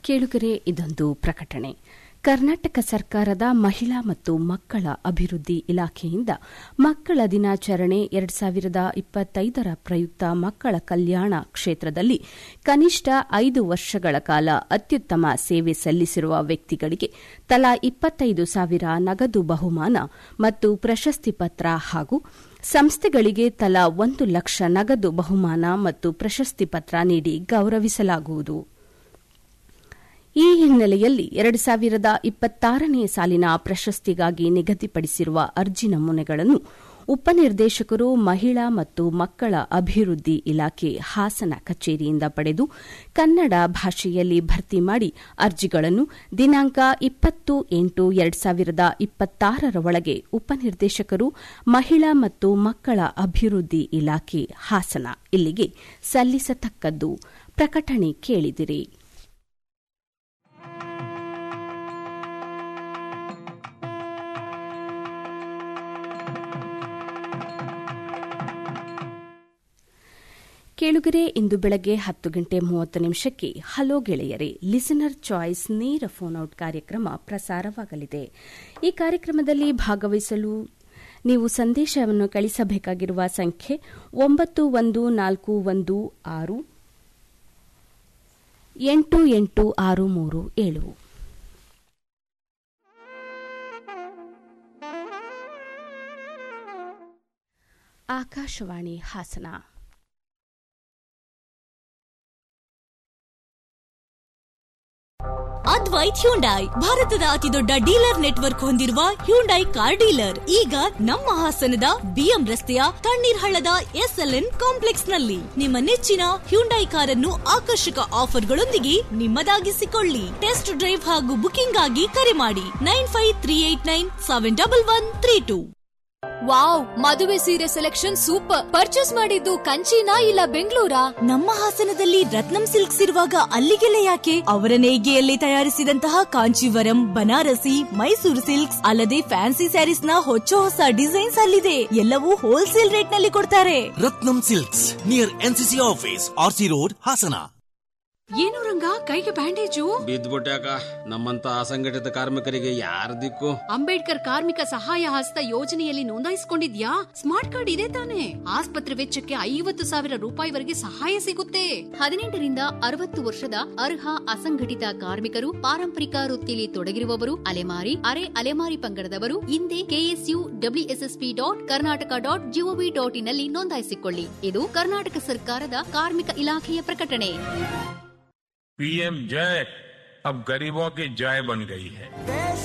ಕೇಳುಗರೆ ಇದೊಂದು ಪ್ರಕಟಣೆ ಕರ್ನಾಟಕ ಸರ್ಕಾರದ ಮಹಿಳಾ ಮತ್ತು ಮಕ್ಕಳ ಅಭಿವೃದ್ಧಿ ಇಲಾಖೆಯಿಂದ ಮಕ್ಕಳ ದಿನಾಚರಣೆ ಎರಡು ಸಾವಿರದ ಇಪ್ಪತ್ತೈದರ ಪ್ರಯುಕ್ತ ಮಕ್ಕಳ ಕಲ್ಯಾಣ ಕ್ಷೇತ್ರದಲ್ಲಿ ಕನಿಷ್ಠ ಐದು ವರ್ಷಗಳ ಕಾಲ ಅತ್ಯುತ್ತಮ ಸೇವೆ ಸಲ್ಲಿಸಿರುವ ವ್ಯಕ್ತಿಗಳಿಗೆ ತಲಾ ಇಪ್ಪತ್ತೈದು ಸಾವಿರ ನಗದು ಬಹುಮಾನ ಮತ್ತು ಪ್ರಶಸ್ತಿ ಪತ್ರ ಹಾಗೂ ಸಂಸ್ಥೆಗಳಿಗೆ ತಲಾ ಒಂದು ಲಕ್ಷ ನಗದು ಬಹುಮಾನ ಮತ್ತು ಪ್ರಶಸ್ತಿ ಪತ್ರ ನೀಡಿ ಗೌರವಿಸಲಾಗುವುದು ಈ ಹಿನ್ನೆಲೆಯಲ್ಲಿ ಎರಡು ಸಾವಿರದ ಇಪ್ಪತ್ತಾರನೇ ಸಾಲಿನ ಪ್ರಶಸ್ತಿಗಾಗಿ ನಿಗದಿಪಡಿಸಿರುವ ಅರ್ಜಿ ನಮೂನೆಗಳನ್ನು ಉಪನಿರ್ದೇಶಕರು ಮಹಿಳಾ ಮತ್ತು ಮಕ್ಕಳ ಅಭಿವೃದ್ಧಿ ಇಲಾಖೆ ಹಾಸನ ಕಚೇರಿಯಿಂದ ಪಡೆದು ಕನ್ನಡ ಭಾಷೆಯಲ್ಲಿ ಭರ್ತಿ ಮಾಡಿ ಅರ್ಜಿಗಳನ್ನು ದಿನಾಂಕ ಇಪ್ಪತ್ತು ಎಂಟು ಎರಡು ಸಾವಿರದ ಇಪ್ಪತ್ತಾರರ ಒಳಗೆ ಉಪನಿರ್ದೇಶಕರು ಮಹಿಳಾ ಮತ್ತು ಮಕ್ಕಳ ಅಭಿವೃದ್ಧಿ ಇಲಾಖೆ ಹಾಸನ ಇಲ್ಲಿಗೆ ಸಲ್ಲಿಸತಕ್ಕದ್ದು ಪ್ರಕಟಣೆ ಕೇಳಿದಿರಿ ಕೇಳುಗರೆ ಇಂದು ಬೆಳಗ್ಗೆ ಹತ್ತು ಗಂಟೆ ಮೂವತ್ತು ನಿಮಿಷಕ್ಕೆ ಹಲೋ ಗೆಳೆಯರೆ ಲಿಸನರ್ ಚಾಯ್ಸ್ ನೇರ ಫೋನ್ ಔಟ್ ಕಾರ್ಯಕ್ರಮ ಪ್ರಸಾರವಾಗಲಿದೆ ಈ ಕಾರ್ಯಕ್ರಮದಲ್ಲಿ ಭಾಗವಹಿಸಲು ನೀವು ಸಂದೇಶವನ್ನು ಕಳಿಸಬೇಕಾಗಿರುವ ಸಂಖ್ಯೆ ಒಂಬತ್ತು ಒಂದು ನಾಲ್ಕು ಒಂದು ಆರು ಎಂಟು ಎಂಟು ಆರು ಮೂರು ಏಳು ಆಕಾಶವಾಣಿ ಹಾಸನ ಅದ್ವೈತ್ ಹ್ಯುಂಡೈ ಭಾರತದ ಅತಿದೊಡ್ಡ ಡೀಲರ್ ನೆಟ್ವರ್ಕ್ ಹೊಂದಿರುವ ಹ್ಯುಂಡೈ ಕಾರ್ ಡೀಲರ್ ಈಗ ನಮ್ಮ ಹಾಸನದ ಬಿಎಂ ರಸ್ತೆಯ ತಣ್ಣೀರ್ ಹಳ್ಳದ ಎಸ್ಎಲ್ಎನ್ ಕಾಂಪ್ಲೆಕ್ಸ್ ನಲ್ಲಿ ನಿಮ್ಮ ನೆಚ್ಚಿನ ಹ್ಯುಂಡೈ ಕಾರನ್ನು ಆಕರ್ಷಕ ಆಫರ್ಗಳೊಂದಿಗೆ ನಿಮ್ಮದಾಗಿಸಿಕೊಳ್ಳಿ ಟೆಸ್ಟ್ ಡ್ರೈವ್ ಹಾಗೂ ಬುಕಿಂಗ್ ಆಗಿ ಕರೆ ಮಾಡಿ nine five three eight nine seven double one three two wow ಮದುವೆ ಸೀರೆ ಸೆಲೆಕ್ಷನ್ ಸೂಪರ್ ಪರ್ಚೇಸ್ ಮಾಡಿದ್ದು ಕಂಚಿನಾ ಇಲ್ಲ ಬೆಂಗಳೂರಾ ನಮ್ಮ ಹಾಸನದಲ್ಲಿ ರತ್ನಂ ಸಿಲ್ಕ್ಸ್ ಇರುವಾಗ ಅಲ್ಲಿಗೆಲ್ಲ ಯಾಕೆ ಅವರ ನೇಯ್ಗೆಯಲ್ಲಿ ತಯಾರಿಸಿದಂತಹ ಕಾಂಚೀವರಂ ಬನಾರಸಿ ಮೈಸೂರು ಸಿಲ್ಕ್ಸ್ ಅಲ್ಲದೆ ಫ್ಯಾನ್ಸಿ ಸ್ಯಾರೀಸ್ ನ ಹೊಚ್ಚ ಹೊಸ ಡಿಸೈನ್ಸ್ ಅಲ್ಲಿದೆ ಎಲ್ಲವೂ ಹೋಲ್ಸೇಲ್ ರೇಟ್ ನಲ್ಲಿ ಕೊಡ್ತಾರೆ Ratnam silks near NCC office RC road Hassan ಏನು ರಂಗ ಕೈಗೆ ಬ್ಯಾಂಡೇಜು ಬಿದ್ದ್ಬಿಟ್ಯಾಕ ನಮ್ಮಂತ ಅಸಂಘಟಿತ ಕಾರ್ಮಿಕರಿಗೆ ಯಾರ ದಿಕ್ಕು ಅಂಬೇಡ್ಕರ್ ಕಾರ್ಮಿಕ ಸಹಾಯ ಹಸ್ತ ಯೋಜನೆಯಲ್ಲಿ ನೋಂದಾಯಿಸಿಕೊಂಡಿದ್ಯಾ ಸ್ಮಾರ್ಟ್ ಕಾರ್ಡ್ ಇದೆ ತಾನೆ ಆಸ್ಪತ್ರೆ ವೆಚ್ಚಕ್ಕೆ ಐವತ್ತು ಸಾವಿರ ರೂಪಾಯಿವರೆಗೆ ಸಹಾಯ ಸಿಗುತ್ತೆ ಹದಿನೆಂಟರಿಂದ ಅರವತ್ತು ವರ್ಷದ ಅರ್ಹ ಅಸಂಘಟಿತ ಕಾರ್ಮಿಕರು ಪಾರಂಪರಿಕ ವೃತ್ತಿಯಲ್ಲಿ ತೊಡಗಿರುವವರು ಅಲೆಮಾರಿ ಅರೆ ಅಲೆಮಾರಿ ಪಂಗಡದವರು ಹಿಂದೆ KSU WSSP dot Karnataka dot GOV dot in ನಲ್ಲಿ ನೋಂದಾಯಿಸಿಕೊಳ್ಳಿ ಇದು ಕರ್ನಾಟಕ ಸರ್ಕಾರದ ಕಾರ್ಮಿಕ ಇಲಾಖೆಯ ಪ್ರಕಟಣೆ पीएम जय अब गरीबों की जय बन गई है